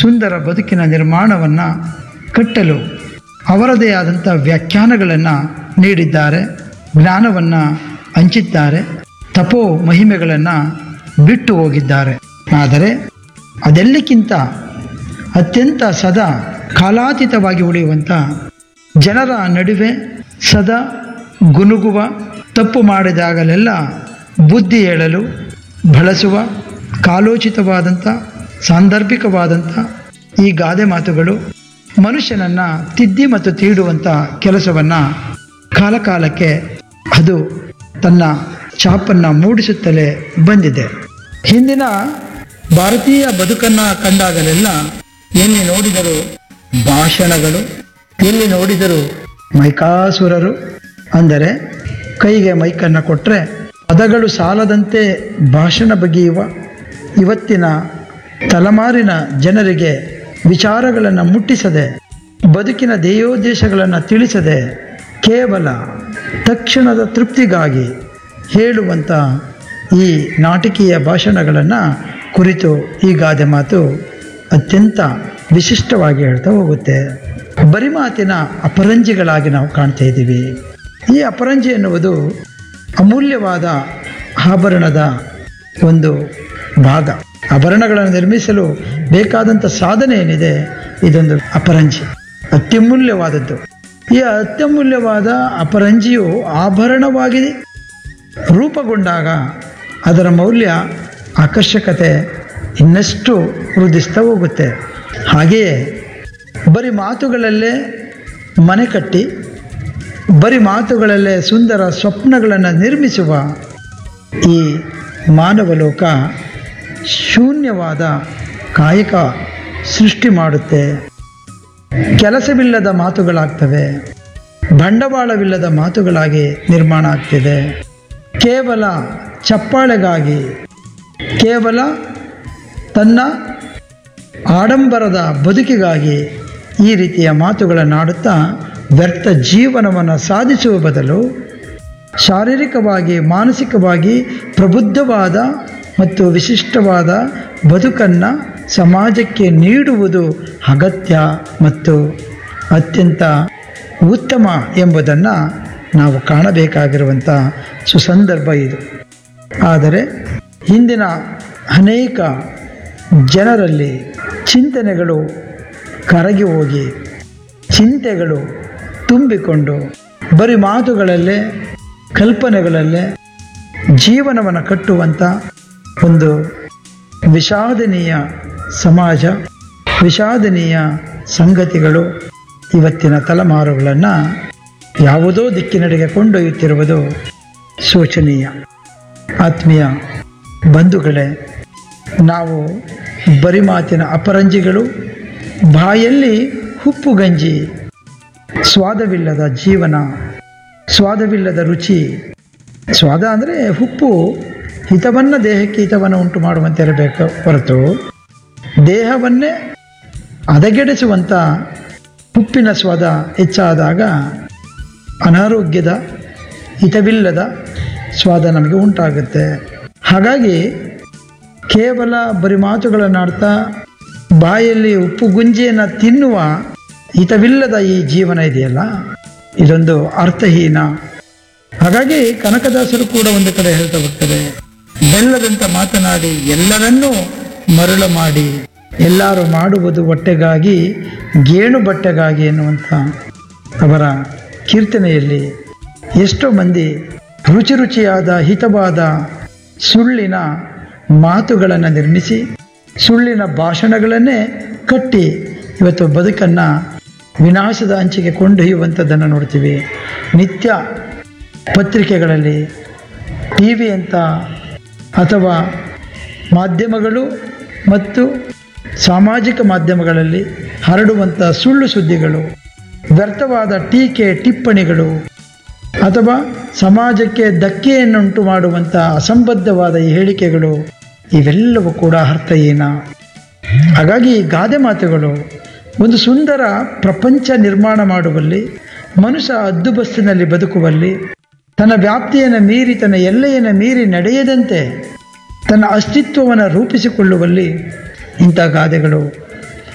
ಸುಂದರ ಬದುಕಿನ ನಿರ್ಮಾಣವನ್ನು ಕಟ್ಟಲು ಅವರದೇ ಆದಂಥ ವ್ಯಾಖ್ಯಾನಗಳನ್ನು ನೀಡಿದ್ದಾರೆ ಜ್ಞಾನವನ್ನು ಹಂಚಿದ್ದಾರೆ ತಪೋ ಮಹಿಮೆಗಳನ್ನು ಬಿಟ್ಟು ಹೋಗಿದ್ದಾರೆ ಆದರೆ ಅದೆಲ್ಲಕ್ಕಿಂತ ಅತ್ಯಂತ ಸದಾ ಕಾಲಾತೀತವಾಗಿ ಉಳಿಯುವಂಥ ಜನರ ನಡುವೆ ಸದಾ ಗುನುಗುವ ತಪ್ಪು ಮಾಡಿದಾಗಲೆಲ್ಲ ಬುದ್ಧಿ ಹೇಳಲು ಬಳಸುವ ಕಾಲೋಚಿತವಾದಂಥ ಸಾಂದರ್ಭಿಕವಾದಂಥ ಈ ಗಾದೆ ಮಾತುಗಳು ಮನುಷ್ಯನನ್ನು ತಿದ್ದಿ ಮತ್ತು ತೀಡುವಂಥ ಕೆಲಸವನ್ನು ಕಾಲಕಾಲಕ್ಕೆ ಅದು ತನ್ನ ಛಾಪನ್ನು ಮೂಡಿಸುತ್ತಲೇ ಬಂದಿದೆ ಹಿಂದಿನ ಭಾರತೀಯ ಬದುಕನ್ನು ಕಂಡಾಗಲೆಲ್ಲ ಎಲ್ಲಿ ನೋಡಿದರೂ ಭಾಷಣಗಳು ಎಲ್ಲಿ ನೋಡಿದರೂ ಮೈಕಾಸುರರು ಅಂದರೆ ಕೈಗೆ ಮೈಕನ್ನು ಕೊಟ್ಟರೆ ಪದಗಳು ಸಾಲದಂತೆ ಭಾಷಣ ಬಗೆಯುವ ಇವತ್ತಿನ ತಲೆಮಾರಿನ ಜನರಿಗೆ ವಿಚಾರಗಳನ್ನು ಮುಟ್ಟಿಸದೆ ಬದುಕಿನ ಧ್ಯೇಯೋದ್ದೇಶಗಳನ್ನು ತಿಳಿಸದೆ ಕೇವಲ ತಕ್ಷಣದ ತೃಪ್ತಿಗಾಗಿ ಹೇಳುವಂಥ ಈ ನಾಟಕೀಯ ಭಾಷಣಗಳನ್ನು ಕುರಿತು ಈ ಗಾದೆ ಮಾತು ಅತ್ಯಂತ ವಿಶಿಷ್ಟವಾಗಿ ಹೇಳ್ತಾ ಹೋಗುತ್ತೆ ಬರಿ ಮಾತಿನ ಅಪರಂಜಿಗಳಾಗಿ ನಾವು ಕಾಣ್ತಾ ಇದ್ದೀವಿ ಈ ಅಪರಂಜಿ ಎನ್ನುವುದು ಅಮೂಲ್ಯವಾದ ಆಭರಣದ ಒಂದು ಭಾಗ ಆಭರಣಗಳನ್ನು ನಿರ್ಮಿಸಲು ಬೇಕಾದಂಥ ಸಾಧನೆ ಏನಿದೆ ಇದೊಂದು ಅಪರಂಜಿ ಅತ್ಯಮೂಲ್ಯವಾದದ್ದು ಈ ಅತ್ಯಮೂಲ್ಯವಾದ ಅಪರಂಜಿಯು ಆಭರಣವಾಗಿ ರೂಪುಗೊಂಡಾಗ ಅದರ ಮೌಲ್ಯ ಆಕರ್ಷಕತೆ ಇನ್ನಷ್ಟು ವೃದ್ಧಿಸ್ತಾ ಹೋಗುತ್ತೆ ಹಾಗೆಯೇ ಬರೀ ಮಾತುಗಳಲ್ಲೇ ಮನೆ ಕಟ್ಟಿ ಬರೀ ಮಾತುಗಳಲ್ಲೇ ಸುಂದರ ಸ್ವಪ್ನಗಳನ್ನು ನಿರ್ಮಿಸುವ ಈ ಮಾನವ ಲೋಕ ಶೂನ್ಯವಾದ ಕಾಯಕ ಸೃಷ್ಟಿ ಮಾಡುತ್ತೆ ಕೆಲಸವಿಲ್ಲದ ಮಾತುಗಳಾಗ್ತವೆ ಬಂಡವಾಳವಿಲ್ಲದ ಮಾತುಗಳಾಗಿ ನಿರ್ಮಾಣ ಆಗ್ತಿದೆ ಕೇವಲ ಚಪ್ಪಾಳೆಗಾಗಿ ಕೇವಲ ತನ್ನ ಆಡಂಬರದ ಬದುಕಿಗಾಗಿ ಈ ರೀತಿಯ ಮಾತುಗಳನ್ನಾಡುತ್ತಾ ವ್ಯರ್ಥ ಜೀವನವನ್ನು ಸಾಧಿಸುವ ಬದಲು ಶಾರೀರಿಕವಾಗಿ ಮಾನಸಿಕವಾಗಿ ಪ್ರಬುದ್ಧವಾದ ಮತ್ತು ವಿಶಿಷ್ಟವಾದ ಬದುಕನ್ನು ಸಮಾಜಕ್ಕೆ ನೀಡುವುದು ಅಗತ್ಯ ಮತ್ತು ಅತ್ಯಂತ ಉತ್ತಮ ಎಂಬುದನ್ನು ನಾವು ಕಾಣಬೇಕಾಗಿರುವಂಥ ಸುಸಂದರ್ಭ ಇದು ಆದರೆ ಹಿಂದಿನ ಅನೇಕ ಜನರಲ್ಲಿ ಚಿಂತನೆಗಳು ಕರಗಿ ಹೋಗಿ ಚಿಂತೆಗಳು ತುಂಬಿಕೊಂಡು ಬರೀ ಮಾತುಗಳಲ್ಲೇ ಕಲ್ಪನೆಗಳಲ್ಲೇ ಜೀವನವನ್ನು ಕಟ್ಟುವಂಥ ಒಂದು ವಿಷಾದನೀಯ ಸಮಾಜ ವಿಷಾದನೀಯ ಸಂಗತಿಗಳು ಇವತ್ತಿನ ತಲೆಮಾರುಗಳನ್ನು ಯಾವುದೋ ದಿಕ್ಕಿನಡೆಗೆ ಕೊಂಡೊಯ್ಯುತ್ತಿರುವುದು ಶೋಚನೀಯ ಆತ್ಮೀಯ ಬಂಧುಗಳೇ ನಾವು ಬರಿ ಮಾತಿನ ಅಪರಂಜಿಗಳು ಬಾಯಲ್ಲಿ ಉಪ್ಪು ಗಂಜಿ ಸ್ವಾದವಿಲ್ಲದ ಜೀವನ ಸ್ವಾದವಿಲ್ಲದ ರುಚಿ ಸ್ವಾದ ಅಂದರೆ ಉಪ್ಪು ಹಿತವನ್ನು ದೇಹಕ್ಕೆ ಹಿತವನ್ನು ಉಂಟು ಮಾಡುವಂತೆ ಇರಬೇಕು ಹೊರತು ದೇಹವನ್ನೇ ಹದಗೆಡಿಸುವಂಥ ಉಪ್ಪಿನ ಸ್ವಾದ ಹೆಚ್ಚಾದಾಗ ಅನಾರೋಗ್ಯದ ಹಿತವಿಲ್ಲದ ಸ್ವಾದ ನಮಗೆ ಉಂಟಾಗುತ್ತೆ ಹಾಗಾಗಿ ಕೇವಲ ಬರಿ ಮಾತುಗಳನ್ನಾಡ್ತಾ ಬಾಯಲ್ಲಿ ಉಪ್ಪು ಗುಂಜಿಯನ್ನು ತಿನ್ನುವ ಹಿತವಿಲ್ಲದ ಈ ಜೀವನ ಇದೆಯಲ್ಲ ಇದೊಂದು ಅರ್ಥಹೀನ ಹಾಗಾಗಿ ಕನಕದಾಸರು ಕೂಡ ಒಂದು ಕಡೆ ಹೇಳ್ತಾ ಬರ್ತಾರೆ ಬೆಲ್ಲದಂತ ಮಾತನಾಡಿ ಎಲ್ಲರನ್ನೂ ಮರಳ ಮಾಡಿ ಎಲ್ಲರೂ ಮಾಡುವುದು ಹೊಟ್ಟೆಗಾಗಿ ಗೇಣು ಬಟ್ಟೆಗಾಗಿ ಎನ್ನುವಂಥ ಅವರ ಕೀರ್ತನೆಯಲ್ಲಿ ಎಷ್ಟೋ ಮಂದಿ ರುಚಿ ರುಚಿಯಾದ ಹಿತವಾದ ಸುಳ್ಳಿನ ಮಾತುಗಳನ್ನು ನಿರ್ಮಿಸಿ ಸುಳ್ಳಿನ ಭಾಷಣಗಳನ್ನೇ ಕಟ್ಟಿ ಇವತ್ತು ಬದುಕನ್ನು ವಿನಾಶದ ಅಂಚಿಗೆ ಕೊಂಡೊಯ್ಯುವಂಥದ್ದನ್ನು ನೋಡ್ತೀವಿ ನಿತ್ಯ ಪತ್ರಿಕೆಗಳಲ್ಲಿ ಟಿ ವಿ ಅಂತ ಅಥವಾ ಮಾಧ್ಯಮಗಳು ಮತ್ತು ಸಾಮಾಜಿಕ ಮಾಧ್ಯಮಗಳಲ್ಲಿ ಹರಡುವಂಥ ಸುಳ್ಳು ಸುದ್ದಿಗಳು ವ್ಯರ್ಥವಾದ ಟೀಕೆ ಟಿಪ್ಪಣಿಗಳು ಅಥವಾ ಸಮಾಜಕ್ಕೆ ಧಕ್ಕೆಯನ್ನುಂಟು ಮಾಡುವಂಥ ಅಸಂಬದ್ಧವಾದ ಈ ಹೇಳಿಕೆಗಳು ಇವೆಲ್ಲವೂ ಕೂಡ ಅರ್ಥಹೀನ ಹಾಗಾಗಿ ಈ ಗಾದೆ ಮಾತುಗಳು ಒಂದು ಸುಂದರ ಪ್ರಪಂಚ ನಿರ್ಮಾಣ ಮಾಡುವಲ್ಲಿ ಮನುಷ್ಯ ಹದ್ದುಬಸ್ತಿನಲ್ಲಿ ಬದುಕುವಲ್ಲಿ ತನ್ನ ವ್ಯಾಪ್ತಿಯನ್ನು ಮೀರಿ ತನ್ನ ಎಲ್ಲೆಯನ್ನು ಮೀರಿ ನಡೆಯದಂತೆ ತನ್ನ ಅಸ್ತಿತ್ವವನ್ನು ರೂಪಿಸಿಕೊಳ್ಳುವಲ್ಲಿ ಇಂಥ ಗಾದೆಗಳು